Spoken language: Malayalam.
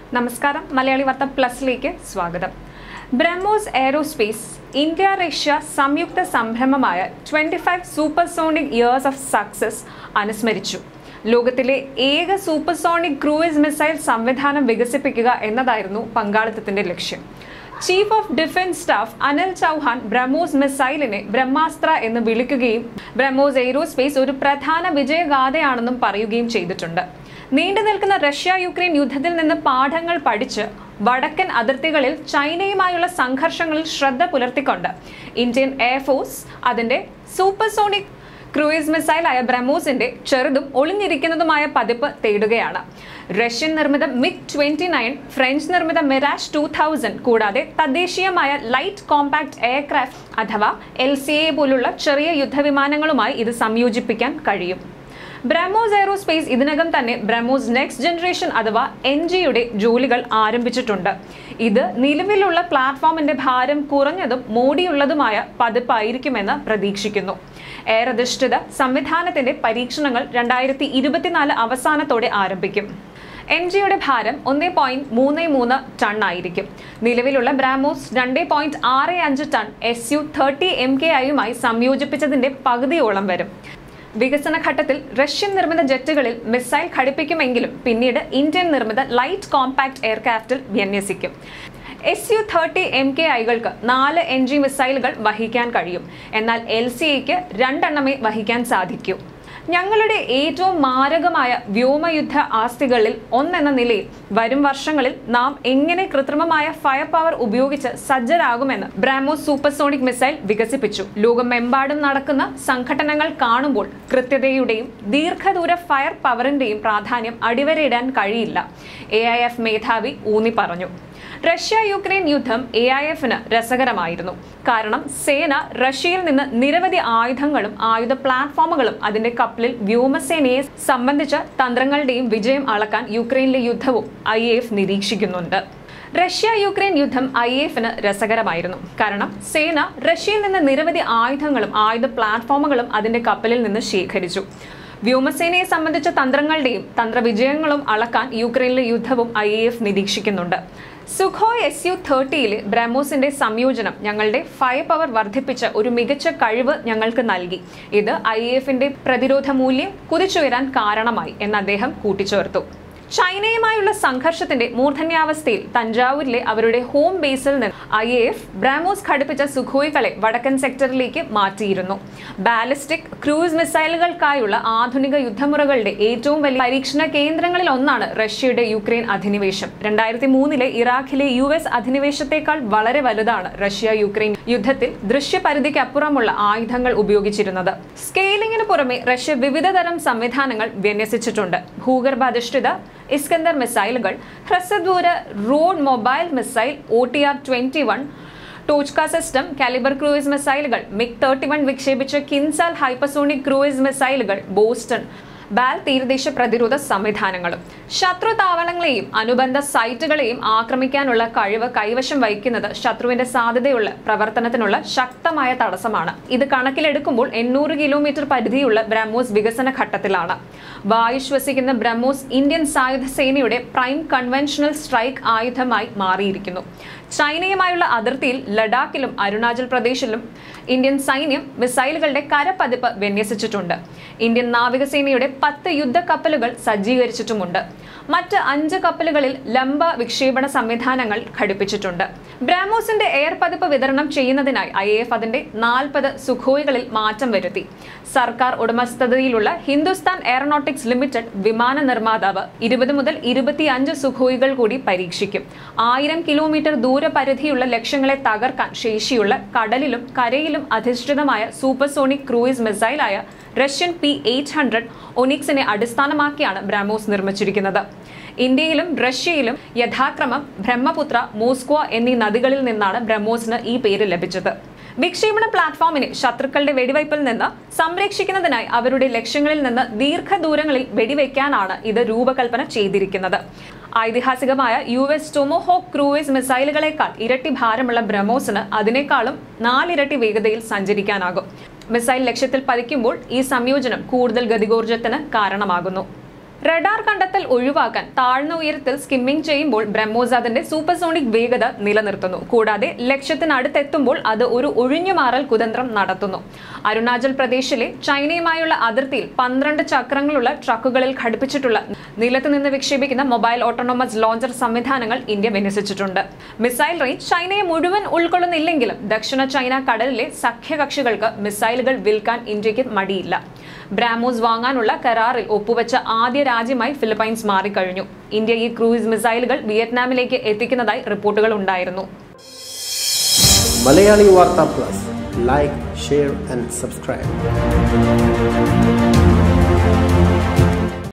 നമസ്കാരം മലയാളി വാർത്ത പ്ലസിലേക്ക് സ്വാഗതം ബ്രഹ്മോസ് എയറോസ്പേസ് ഇന്ത്യ റഷ്യ സംയുക്ത സംരംഭമായ twenty five supersonic years of success അനുസ്മരിച്ചു ലോകത്തിലെ ഏക സൂപ്പർസോണിക് ക്രൂയിസ് മിസൈൽ സംവിധാനം വികസിപ്പിക്കുക എന്നതായിരുന്നു പങ്കാളിത്തത്തിന്റെ ലക്ഷ്യം chief of defence staff Anil Chauhan BrahMos മിസൈലിനെ ബ്രഹ്മാസ്ത്ര എന്ന് വിളിക്കുകയും ബ്രഹ്മോസ് എയ്റോസ്പേസ് ഒരു പ്രധാന വിജയഗാഥയാണെന്നും പറയുകയും ചെയ്തിട്ടുണ്ട് നീണ്ടു നിൽക്കുന്ന റഷ്യ യുക്രൈൻ യുദ്ധത്തിൽ നിന്ന് പാഠങ്ങൾ പഠിച്ച് വടക്കൻ അതിർത്തികളിൽ ചൈനയുമായുള്ള സംഘർഷങ്ങളിൽ ശ്രദ്ധ പുലർത്തിക്കൊണ്ട് ഇന്ത്യൻ എയർഫോഴ്സ് അതിന്റെ സൂപ്പർസോണിക് ക്രൂയിസ് മിസൈലായ ബ്രഹ്മോസിന്റെ ചെറുതും ഒളിഞ്ഞിരിക്കുന്നതുമായ പതിപ്പ് തേടുകയാണ് റഷ്യൻ നിർമ്മിത മിഗ് ട്വന്റി നയൻ ഫ്രഞ്ച് നിർമ്മിത മിറാഷ് ടൂ തൗസൻഡ് കൂടാതെ തദ്ദേശീയമായ ലൈറ്റ് കോമ്പാക്ട് എയർക്രാഫ്റ്റ് അഥവാ എൽ സി എ പോലുള്ള ചെറിയ യുദ്ധവിമാനങ്ങളുമായി ഇത് സംയോജിപ്പിക്കാൻ കഴിയും ബ്രഹ്മോസ് എയറോസ്പേസ് ഇതിനകം തന്നെ ബ്രഹ്മോസ് നെക്സ്റ്റ് ജനറേഷൻ അഥവാ എൻ ജിയുടെ ജോലികൾ ആരംഭിച്ചിട്ടുണ്ട് ഇത് നിലവിലുള്ള പ്ലാറ്റ്ഫോമിന്റെ ഭാരം കുറഞ്ഞതും മോടിയുള്ളതുമായ പതിപ്പായിരിക്കുമെന്ന് പ്രതീക്ഷിക്കുന്നു എയർ അധിഷ്ഠിത സംവിധാനത്തിന്റെ പരീക്ഷണങ്ങൾ രണ്ടായിരത്തി ഇരുപത്തിനാല് അവസാനത്തോടെ ആരംഭിക്കും എം ജിയുടെ ഭാരം ഒന്ന് പോയിന്റ് മൂന്ന് മൂന്ന് ടൺ ആയിരിക്കും നിലവിലുള്ള ബ്രാമോസ് രണ്ട് പോയിന്റ് ആറ് അഞ്ച് ton S U thirty M K ഐയുമായി സംയോജിപ്പിച്ചതിന്റെ പകുതിയോളം വരും വികസന ഘട്ടത്തിൽ റഷ്യൻ നിർമ്മിത ജെറ്റുകളിൽ മിസൈൽ ഘടിപ്പിക്കുമെങ്കിലും പിന്നീട് ഇന്ത്യൻ നിർമ്മിത ലൈറ്റ് കോമ്പാക്ട് എയർക്രാഫ്റ്റിൽ വിന്യസിക്കും S U thirty M K ഐകൾക്ക് നാല് എൻ ജി മിസൈലുകൾ വഹിക്കാൻ കഴിയും എന്നാൽ എൽ സി എക്ക് രണ്ടെണ്ണമേ വഹിക്കാൻ സാധിക്കൂ ഞങ്ങളുടെ ഏറ്റവും മാരകമായ വ്യോമയുദ്ധ ആസ്തികളിൽ ഒന്നെന്ന നിലയിൽ വരും വർഷങ്ങളിൽ നാം എങ്ങനെ കൃത്രിമമായ ഫയർ പവർ ഉപയോഗിച്ച് സജ്ജരാകുമെന്ന് ബ്രാമോസ് സൂപ്പർസോണിക് മിസൈൽ വികസിപ്പിച്ചു ലോകമെമ്പാടും നടക്കുന്ന സംഘടനകൾ കാണുമ്പോൾ കൃത്യതയുടെയും ദീർഘദൂര ഫയർ പവറിന്റെയും പ്രാധാന്യം അടിവരയിടാൻ കഴിയില്ല എ ഐ എഫ് മേധാവി ഊന്നി പറഞ്ഞു റഷ്യ യുക്രൈൻ യുദ്ധം എ ഐ എഫിന് രസകരമായിരുന്നു കാരണം സേന റഷ്യയിൽ നിന്ന് നിരവധി ആയുധങ്ങളും ആയുധ പ്ലാറ്റ്ഫോമുകളും അതിന്റെ കപ്പലിൽ വ്യോമസേനയെ സംബന്ധിച്ച തന്ത്രങ്ങളുടെയും വിജയം അളക്കാൻ യുക്രൈനിലെ യുദ്ധവും ഐ എഫ് നിരീക്ഷിക്കുന്നുണ്ട് റഷ്യ യുക്രൈൻ യുദ്ധം ഐ എഫിന് രസകരമായിരുന്നു കാരണം സേന റഷ്യയിൽ നിന്ന് നിരവധി ആയുധങ്ങളും ആയുധ പ്ലാറ്റ്ഫോമുകളും അതിന്റെ കപ്പലിൽ നിന്ന് ശേഖരിച്ചു വ്യോമസേനയെ സംബന്ധിച്ച തന്ത്രങ്ങളുടെയും തന്ത്രവിജയങ്ങളും അളക്കാൻ യുക്രൈനിലെ യുദ്ധവും ഐ എഫ് നിരീക്ഷിക്കുന്നുണ്ട് സുഖോയ് എസ് യു തേർട്ടിയിലെ ബ്രഹ്മോസിന്റെ സംയോജനം ഞങ്ങളുടെ ഫയർ പവർ വർദ്ധിപ്പിച്ച ഒരു മികച്ച കഴിവ് ഞങ്ങൾക്ക് നൽകി ഇത് ഐ എഫിന്റെ പ്രതിരോധ മൂല്യം കുതിച്ചുയരാൻ കാരണമായി എന്ന് അദ്ദേഹം കൂട്ടിച്ചേർത്തു ചൈനയുമായുള്ള സംഘർഷത്തിന്റെ മൂർധന്യാവസ്ഥയിൽ തഞ്ചാവൂരിലെ അവരുടെ ഹോം ബേസിൽ നിന്ന് ഐ എ എഫ് ബ്രാമോസ് ഘടിപ്പിച്ച സുഖോയ്കളെ വടക്കൻ സെക്ടറിലേക്ക് മാറ്റിയിരുന്നു ബാലിസ്റ്റിക് ക്രൂസ് മിസൈലുകൾക്കായുള്ള ആധുനിക യുദ്ധമുറകളുടെ ഏറ്റവും വലിയ പരീക്ഷണ കേന്ദ്രങ്ങളിൽ ഒന്നാണ് റഷ്യയുടെ യുക്രൈൻ അധിനിവേശം രണ്ടായിരത്തി മൂന്നിലെ ഇറാഖിലെ യു എസ് അധിനിവേശത്തെക്കാൾ വളരെ വലുതാണ് റഷ്യ യുക്രൈൻ യുദ്ധത്തിൽ ദൃശ്യപരിധിക്ക് അപ്പുറമുള്ള ആയുധങ്ങൾ ഉപയോഗിച്ചിരുന്നത് സ്കെയിലിംഗിന് പുറമെ റഷ്യ വിവിധ തരം സംവിധാനങ്ങൾ വിന്യസിച്ചിട്ടുണ്ട് ഭൂഗർഭാധിഷ്ഠിത ഇസ്കന്ദർ മിസൈലുകൾ ഹ്രസ്വദൂര road mobile missile O T R twenty one Tochka system Kalibr cruise മിസൈലുകൾ മിഗ് തേർട്ടി വൺ വിക്ഷേപിച്ച കിൻസാൽ ഹൈപ്പസോണിക് ക്രൂയിസ് മിസൈലുകൾ ബോസ്റ്റൺ ബാൽ തീരദേശ പ്രതിരോധ സംവിധാനങ്ങളും ശത്രു താവളങ്ങളെയും അനുബന്ധ സൈറ്റുകളെയും ആക്രമിക്കാനുള്ള കഴിവ് കൈവശം വഹിക്കുന്നത് ശത്രുവിന്റെ സാധ്യതയുള്ള പ്രവർത്തനത്തിനുള്ള ശക്തമായ തടസ്സമാണ് ഇത് കണക്കിലെടുക്കുമ്പോൾ എണ്ണൂറ് കിലോമീറ്റർ പരിധിയുള്ള ബ്രഹ്മോസ് വികസന ഘട്ടത്തിലാണ് വായു ശ്വസിക്കുന്ന ബ്രഹ്മോസ് ഇന്ത്യൻ സായുധ സേനയുടെ പ്രൈം കൺവെൻഷണൽ സ്ട്രൈക്ക് ആയുധമായി മാറിയിരിക്കുന്നു ചൈനയുമായുള്ള അതിർത്തിയിൽ ലഡാക്കിലും അരുണാചൽ പ്രദേശിലും ഇന്ത്യൻ സൈന്യം മിസൈലുകളുടെ കരപ്പതിപ്പ് വിന്യസിച്ചിട്ടുണ്ട് ഇന്ത്യൻ നാവികസേനയുടെ പത്ത് യുദ്ധക്കപ്പലുകൾ സജ്ജീകരിച്ചിട്ടുമുണ്ട് മറ്റ് അഞ്ച് കപ്പലുകളിൽ ലംബ വിക്ഷേപണ സംവിധാനങ്ങൾ ഘടിപ്പിച്ചിട്ടുണ്ട് ബ്രാമോസിന്റെ എയർ പതിപ്പ് വിതരണം ചെയ്യുന്നതിനായി ഐ എഫ് അതിന്റെ നാൽപ്പത് സുഖോയികളിൽ മാറ്റം വരുത്തി സർക്കാർ ഉടമസ്ഥതയിലുള്ള ഹിന്ദുസ്ഥാൻ എയറോനോട്ടിക്സ് ലിമിറ്റഡ് വിമാന നിർമ്മാതാവ് ഇരുപത് മുതൽ ഇരുപത്തിയഞ്ച് സുഖോയികൾ കൂടി പരീക്ഷിക്കും ആയിരം കിലോമീറ്റർ ദൂരപരിധിയുള്ള ലക്ഷ്യങ്ങളെ തകർക്കാൻ ശേഷിയുള്ള കടലിലും കരയിലും അധിഷ്ഠിതമായ സൂപ്പർസോണിക് ക്രൂയിസ് മിസൈലായ റഷ്യൻ പി എയ്റ്റ് ഹൺഡ്രഡ് ഒനിക്സിനെ അടിസ്ഥാനമാക്കിയാണ് ബ്രാമോസ് നിർമ്മിച്ചിരിക്കുന്നത് ഇന്ത്യയിലും റഷ്യയിലും യഥാക്രമം ബ്രഹ്മപുത്ര മോസ്കോ എന്നീ നദികളിൽ നിന്നാണ് ബ്രഹ്മോസിന് ഈ പേര് ലഭിച്ചത് വിക്ഷേപണ പ്ലാറ്റ്ഫോമിനെ ശത്രുക്കളുടെ വെടിവയ്പിൽ നിന്ന് സംരക്ഷിക്കുന്നതിനായി അവരുടെ ലക്ഷ്യങ്ങളിൽ നിന്ന് ദീർഘദൂരങ്ങളിൽ വെടിവെക്കാനാണ് ഇത് രൂപകൽപ്പന ചെയ്തിരിക്കുന്നത് ഐതിഹാസികമായ യു എസ് ടൊമോഹോക്ക് ക്രൂയിസ് മിസൈലുകളെക്കാൾ ഇരട്ടി ഭാരമുള്ള ബ്രഹ്മോസിന് അതിനേക്കാളും നാലിരട്ടി വേഗതയിൽ സഞ്ചരിക്കാനാകും മിസൈൽ ലക്ഷ്യത്തിൽ പതിക്കുമ്പോൾ ഈ സംയോജനം കൂടുതൽ ഗതികോർജത്തിന് കാരണമാകുന്നു റഡാർ കണ്ടെത്തൽ ഒഴിവാക്കാൻ താഴ്ന്ന ഉയരത്തിൽ സ്കിമ്മിംഗ് ചെയ്യുമ്പോൾ ബ്രഹ്മോസ് അതിന്റെ സൂപ്പർസോണിക് വേഗത നിലനിർത്തുന്നു കൂടാതെ ലക്ഷ്യത്തിനടുത്തെത്തുമ്പോൾ അത് ഒരു ഒഴിഞ്ഞുമാറൽ കുതന്ത്രം നടത്തുന്നു അരുണാചൽ പ്രദേശിലെ ചൈനയുമായുള്ള അതിർത്തിയിൽ പന്ത്രണ്ട് ചക്രങ്ങളുള്ള ട്രക്കുകളിൽ ഘടിപ്പിച്ചിട്ടുള്ള നിലത്ത് നിന്ന് വിക്ഷേപിക്കുന്ന മൊബൈൽ ഓട്ടോണോമസ് ലോഞ്ചർ സംവിധാനങ്ങൾ ഇന്ത്യ വിന്യസിച്ചിട്ടുണ്ട് മിസൈൽ റേഞ്ച് ചൈനയെ മുഴുവൻ ഉൾക്കൊള്ളുന്നില്ലെങ്കിലും ദക്ഷിണ ചൈന കടലിലെ സഖ്യകക്ഷികൾക്ക് മിസൈലുകൾ വിൽക്കാൻ ഇന്ത്യക്ക് മടിയില്ല ബ്രാമോസ് വാങ്ങാനുള്ള കരാറിൽ ഒപ്പുവെച്ച ആദ്യ രാജ്യമായി ഫിലിപ്പൈൻസ് മാറിക്കഴിഞ്ഞു ഇന്ത്യ ഈ ക്രൂയിസ് മിസൈലുകൾ വിയറ്റ്നാമിലേക്ക് എത്തിക്കുന്നതായി റിപ്പോർട്ടുകൾ ഉണ്ടായിരുന്നു Malayali Vartha plus like share and subscribe